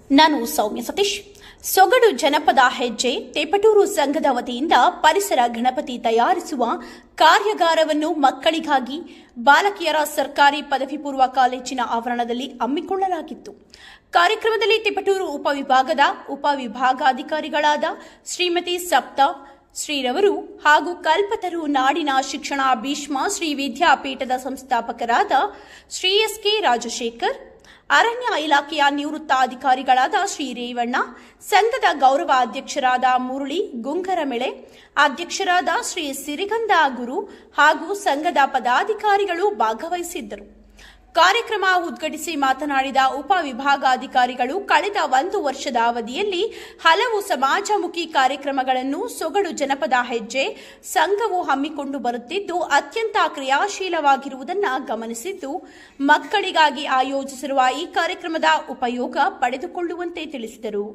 ನಾನು ಸೌಮ್ಯ ಸತೀಶ್ ಸೊಗಡು ಜನಪದ ಹೆಜ್ಜೆ ತೇಪಟೂರು ಸಂಘದ ವತಿಯಿಂದ ಪರಿಸರ ಗಣಪತಿ ತಯಾರಿಸುವ ಕಾರ್ಯಾಗಾರವನ್ನು ಮಕ್ಕಳಿಗಾಗಿ ಬಾಲಕಿಯರ ಸರ್ಕಾರಿ ಪದವಿ ಪೂರ್ವ ಕಾಲೇಜಿನ ಆವರಣದಲ್ಲಿ ಹಮ್ಮಿಕೊಳ್ಳಲಾಗಿತ್ತು ಕಾರ್ಯಕ್ರಮದಲ್ಲಿ ತಿಪಟೂರು ಉಪವಿಭಾಗದ ಉಪವಿಭಾಗಾಧಿಕಾರಿಗಳಾದ ಶ್ರೀಮತಿ ಸಪ್ತಾ ಶ್ರೀರವರು ಹಾಗೂ ಕಲ್ಪತರು ನಾಡಿನ ಶಿಕ್ಷಣ ಭೀಷ್ಮ ಶ್ರೀ ವಿದ್ಯಾಪೀಠದ ಸಂಸ್ಥಾಪಕರಾದ ಶ್ರೀ ಎಸ್ ಕೆ ರಾಜಶೇಖರ್ ಅರಣ್ಯ ಇಲಾಖೆಯ ನಿವೃತ್ತ ಅಧಿಕಾರಿಗಳಾದ ಶ್ರೀ ರೇವಣ್ಣ ಸಂಘದ ಗೌರವ ಅಧ್ಯಕ್ಷರಾದ ಮುರಳಿ ಗುಂಗರಮೆಳೆ ಅಧ್ಯಕ್ಷರಾದ ಶ್ರೀ ಸಿರಿಗಂಧ ಗುರು ಹಾಗೂ ಸಂಘದ ಪದಾಧಿಕಾರಿಗಳು ಭಾಗವಹಿಸಿದ್ದರು ಕಾರ್ಯಕ್ರಮ ಉದ್ಘಾಟಿಸಿ ಮಾತನಾಡಿದ ಉಪವಿಭಾಗಾಧಿಕಾರಿಗಳು ಕಳೆದ ಒಂದು ವರ್ಷದ ಅವಧಿಯಲ್ಲಿ ಹಲವು ಸಮಾಜಮುಖಿ ಕಾರ್ಯಕ್ರಮಗಳನ್ನು ಸೊಗಡು ಜನಪದ ಹೆಜ್ಜೆ ಸಂಘವು ಹಮ್ಮಿಕೊಂಡು ಬರುತ್ತಿದ್ದು ಅತ್ಯಂತ ಕ್ರಿಯಾಶೀಲವಾಗಿರುವುದನ್ನು ಗಮನಿಸಿದ್ದು ಮಕ್ಕಳಿಗಾಗಿ ಆಯೋಜಿಸಿರುವ ಈ ಕಾರ್ಯಕ್ರಮದ ಉಪಯೋಗ ಪಡೆದುಕೊಳ್ಳುವಂತೆ ತಿಳಿಸಿದರು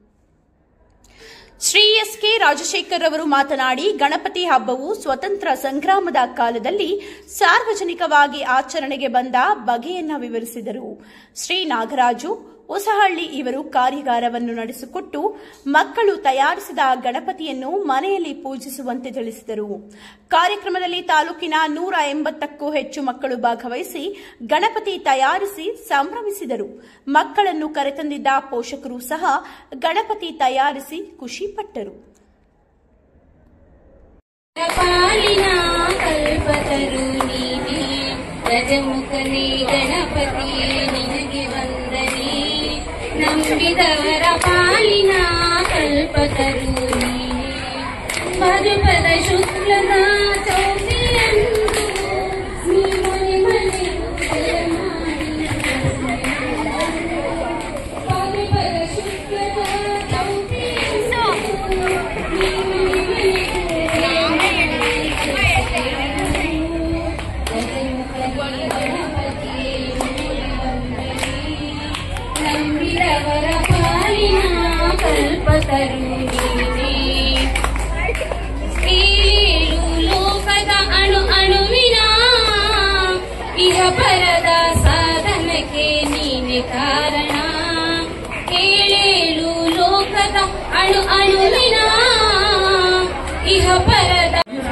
ಶ್ರೀ ಎಸ್ ಕೆ ರಾಜಶೇಖರ್ ಅವರು ಮಾತನಾಡಿ ಗಣಪತಿ ಹಬ್ಬವು ಸ್ವತಂತ್ರ ಸಂಗ್ರಾಮದ ಕಾಲದಲ್ಲಿ ಸಾರ್ವಜನಿಕವಾಗಿ ಆಚರಣೆಗೆ ಬಂದ ಬಗೆಯನ್ನ ವಿವರಿಸಿದರು ಶ್ರೀ ನಾಗರಾಜು ಹೊಸಹಳ್ಳಿ ಇವರು ಕಾರ್ಯಾಗಾರವನ್ನು ನಡೆಸಿಕೊಟ್ಟು ಮಕ್ಕಳು ತಯಾರಿಸಿದ ಗಣಪತಿಯನ್ನು ಮನೆಯಲ್ಲಿ ಪೂಜಿಸುವಂತೆ ತಿಳಿಸಿದರು ಕಾರ್ಯಕ್ರಮದಲ್ಲಿ ತಾಲೂಕಿನ ನೂರ ಎಂಬತ್ತಕ್ಕೂ ಹೆಚ್ಚು ಮಕ್ಕಳು ಭಾಗವಹಿಸಿ ಗಣಪತಿ ತಯಾರಿಸಿ ಸಂಭ್ರಮಿಸಿದರು ಮಕ್ಕಳನ್ನು ಕರೆತಂದಿದ್ದ ಪೋಷಕರು ಸಹ ಗಣಪತಿ ತಯಾರಿಸಿ ಖುಷಿಪಟ್ಟರು ಪಾಲಿನ ಕಲ್ಪತರು ನೀನೆ ಗಜಮುಖನೇ ಗಣಪತಿಯೇ ನಿನಗೆ ವಂದನೆ ನಂಬಿದವರ ಪಾಲಿನ ಕಲ್ಪತರು ನೀನೆ ಮಧುಪದ ಶುಕ್ಲದ ಚೌತಿಯಂದು ನೀ ಮನೆ ಮನೆ ಉದಯ ಮಾಡಿ ಮಧುಪದ ಶುಕ್ಲದ ಚೌತಿಯಂದು ನೀ ಮನೆ ಮನೆ ನಂಬಿದವರ ಪಾಲಿನ ಕಲ್ಪತರು ನೀನೇ ಏಳು ಲೋಕದ ಅಣು ಅಣುವಿನ ಇಹ ಪರದ ಸಾಧನಕ್ಕೆ ನೀನೆ ಕಾರಣ ಏಳೇಳು ಲೋಕದ ಅಣು ಅಣುವಿನ ಇಹ ಪರದ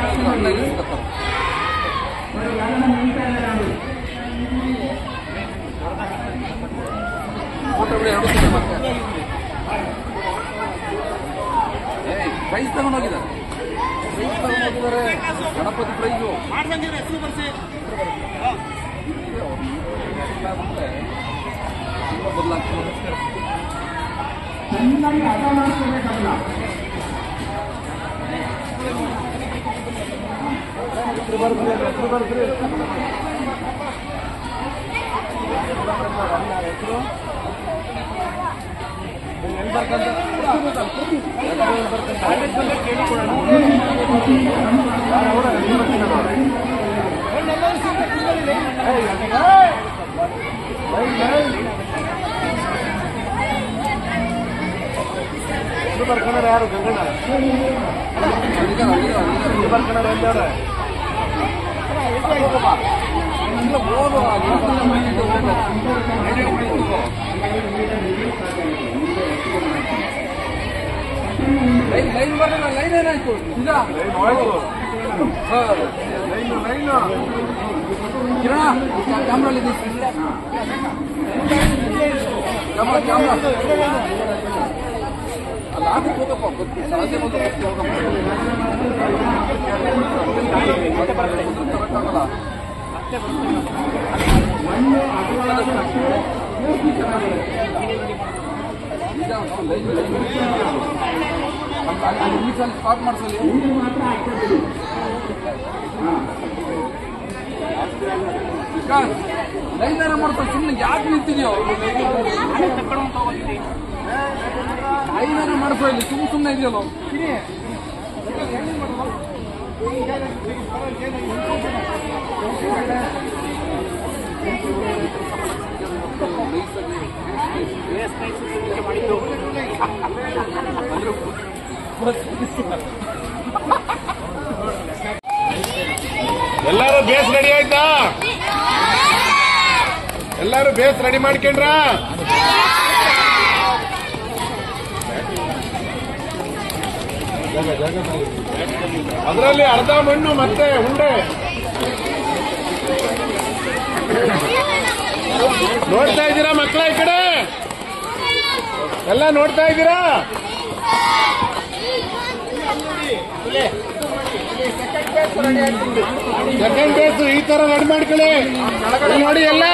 ಪ್ರೈಸ್ ತಗೊಂಡೋಗಿದ್ದಾರೆ ಪ್ರೈಸ್ ತಗೊಂಡೋಗಿದ್ದಾರೆ ಗಣಪತಿ ಪ್ರೈಸು ಬದಲಾಗ್ತದೆ ಯಾರು ಗಂಗಣ್ಣ ಬರ್ಕಣರ ಎಲ್ಲಾರ ಇಲ್ಲ ಓದು ಲೈನ್ ಲೈನ್ ಬರಲ್ಲ ಲೈನ್ ಏನಾಯ್ತು ನಿಜ ಸರ್ ಲೈನು ಲೈನು ಕಿರಣ ಕ್ಯಾಮ್ರಲ್ಲಿ ಕ್ಯಾಮ್ರಾ ಕ್ಯಾಮ್ರಾ ಅಲ್ಲ ಅದಕ್ಕೆ ಹೋಗಪ್ಪ ಗೊತ್ತು ಸಾಧ್ಯ ಬಂದು ಹೋಗಪ್ಪ ತರಕ್ಕಾಗಲ್ಲ ನಿಜ ಲೈನ್ ಲೈನ್ ಸ್ಟಾರ್ಟ್ ಮಾಡ್ಸಲಿ ವಿಕಾಸ್ ಲೈನ್ ಮಾಡ್ತಾರೆ ಸುಮ್ಮನೆ ಯಾಕೆ ನಿಂತಿದ್ಯೋ ಲೈನ್ ಮಾಡಿಸೋ ಇಲ್ಲಿ ಸುಮ್ ಸುಮ್ಮನೆ ಇದೆಯಲ್ಲ ಎಲ್ಲಾರು ಬೇಸ್ ರೆಡಿ ಆಯ್ತಾ ಎಲ್ಲಾರು ಬೇಸ್ ರೆಡಿ ಮಾಡ್ಕೊಂಡ್ರ ಅದರಲ್ಲಿ ಅರ್ಧ ಮಣ್ಣು ಮತ್ತೆ ಉಂಡೆ ನೋಡ್ತಾ ಇದ್ದೀರಾ ಮಕ್ಕಳ ಈ ಕಡೆ ಎಲ್ಲ ನೋಡ್ತಾ ಇದ್ದೀರಾ ಸೆಕೆಂಡ್ ಬೇಸ್ ಈ ತರ ರೆಡಿ ಮಾಡ್ಕೊಳ್ಳಿ ಇಲ್ಲಿ ನೋಡಿ ಎಲ್ಲ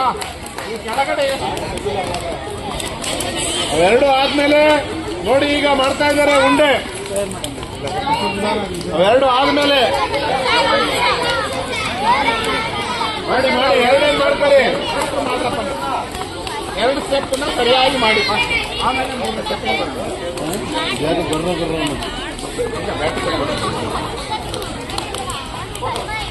ಅವೆರಡು ಆದ್ಮೇಲೆ ನೋಡಿ ಈಗ ಮಾಡ್ತಾ ಇದ್ದಾರೆ ಉಂಡೆ ಅವೆರಡು ಆದ್ಮೇಲೆ ಮಾಡಿ ಮಾಡಿ ಎರಡೇನು ಮಾಡ್ಕೊಳ್ಳಿ ಎರಡು ಸ್ಟೆಪ್ ಸರಿಯಾಗಿ ಮಾಡಿ ಆಮೇಲೆ ಮೂರು ಸ್ಟೆಪ್ ಬರ್ರ ಬರ್ರ